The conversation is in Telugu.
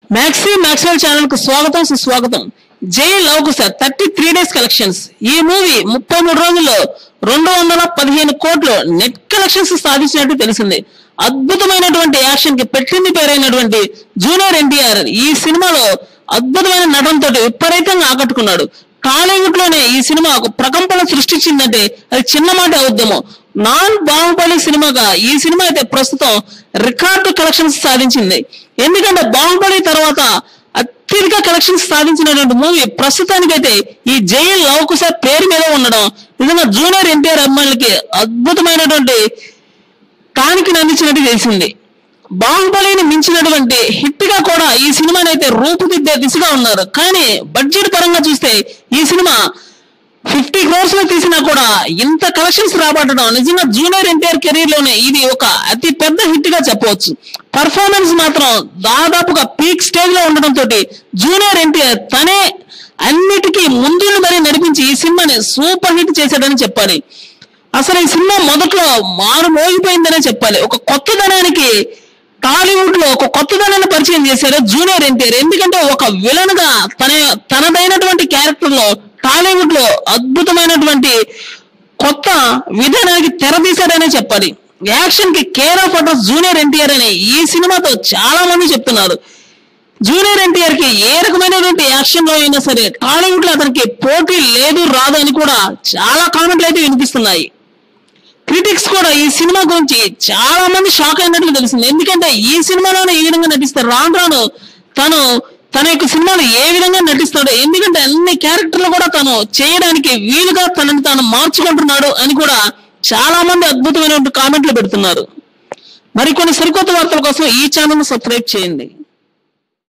మ్యాక్సీ మ్యాక్స్వెల్ ఛానల్ కు స్వాగతం సుస్వాగతం జై లవ్ సార్ థర్టీ త్రీ డేస్ కలెక్షన్స్ ఈ మూవీ ముప్పై మూడు రోజుల్లో రెండు వందల పదిహేను కోట్లు నెట్ కలెక్షన్స్ సాధించినట్టు తెలిసింది అద్భుతమైనటువంటి యాక్షన్ కి పెట్టింది పేరైనటువంటి జూనియర్ ఎన్టీఆర్ ఈ సినిమాలో అద్భుతమైన నటనతో విపరీతంగా ఆకట్టుకున్నాడు టాలీవుడ్ లోనే ఈ సినిమా ఒక ప్రకంపన సృష్టించిందంటే అది చిన్న మాట అవుద్దేమో నాన్ బాహుబలి సినిమాగా ఈ సినిమా అయితే ప్రస్తుతం రికార్డు కలెక్షన్స్ సాధించింది ఎందుకంటే బాహుబలి తర్వాత అత్యధిక కలెక్షన్స్ సాధించినటువంటి మూవీ ప్రస్తుతానికైతే ఈ జైల్ లవకుశ పేరు మీద ఉండడం నిజంగా జూనియర్ ఎన్టీఆర్ అమ్మాయిలకి అద్భుతమైనటువంటి కానికి అందించినట్టు తెలిసింది బాహుబలిని మించినటువంటి హిట్ గా కూడా ఈ సినిమాని అయితే రూపుదిద్దే దిశగా ఉన్నారు కానీ బడ్జెట్ పరంగా చూస్తే ఈ సినిమా ఫిఫ్టీ క్రోర్స్ లో తీసినా కూడా ఇంత కలెక్షన్స్ రాబట్టడం నిజంగా జూనియర్ ఎన్టీఆర్ కెరీర్ లోనే ఇది ఒక అతి పెద్ద హిట్ గా చెప్పవచ్చు పర్ఫార్మెన్స్ మాత్రం దాదాపుగా పీక్ స్టేజ్ లో ఉండడం తోటి జూనియర్ ఎన్టీఆర్ తనే అన్నిటికీ ముందుండి మరీ నడిపించి ఈ సినిమాని సూపర్ హిట్ చేశాడని చెప్పాలి అసలు ఈ సినిమా మొదట్లో మారు మోగిపోయిందనే చెప్పాలి ఒక కొత్తదనానికి టాలీవుడ్ లో ఒక కొత్తదనాన్ని పరిచయం చేశారు జూనియర్ ఎన్టీఆర్ ఎందుకంటే ఒక విలన్ గా తన తనదైనటువంటి క్యారెక్టర్ లో టాలీవుడ్ లో అద్భుతమైనటువంటి కొత్త విధానానికి తెరదీశారనే చెప్పాలి యాక్షన్ కి care of address junior NTR అని ఈ సినిమాతో చాలా మంది చెప్తున్నారు జూనియర్ ఎన్టీఆర్ కి ఏ రకమైనటువంటి యాక్షన్ లో అయినా సరే టాలీవుడ్ లో అతనికి పోటీ లేదు రాదు అని కూడా చాలా కామెంట్లు అయితే వినిపిస్తున్నాయి క్రిటిక్స్ కూడా ఈ సినిమా గురించి చాలా మంది షాక్ అయినట్లు తెలిసింది ఎందుకంటే ఈ సినిమాలోనే ఈ విధంగా నటిస్తారు రాను రాను తను తన యొక్క సినిమాలో ఏ విధంగా నటిస్తాడు ఎందుకంటే అన్ని క్యారెక్టర్లు కూడా తను చేయడానికి వీలుగా తనని తాను మార్చుకుంటున్నాడు అని కూడా చాలా మంది అద్భుతమైనటువంటి కామెంట్లు పెడుతున్నారు మరికొన్ని సరికొత్త వార్తల కోసం ఈ ఛానల్ సబ్స్క్రైబ్ చేయండి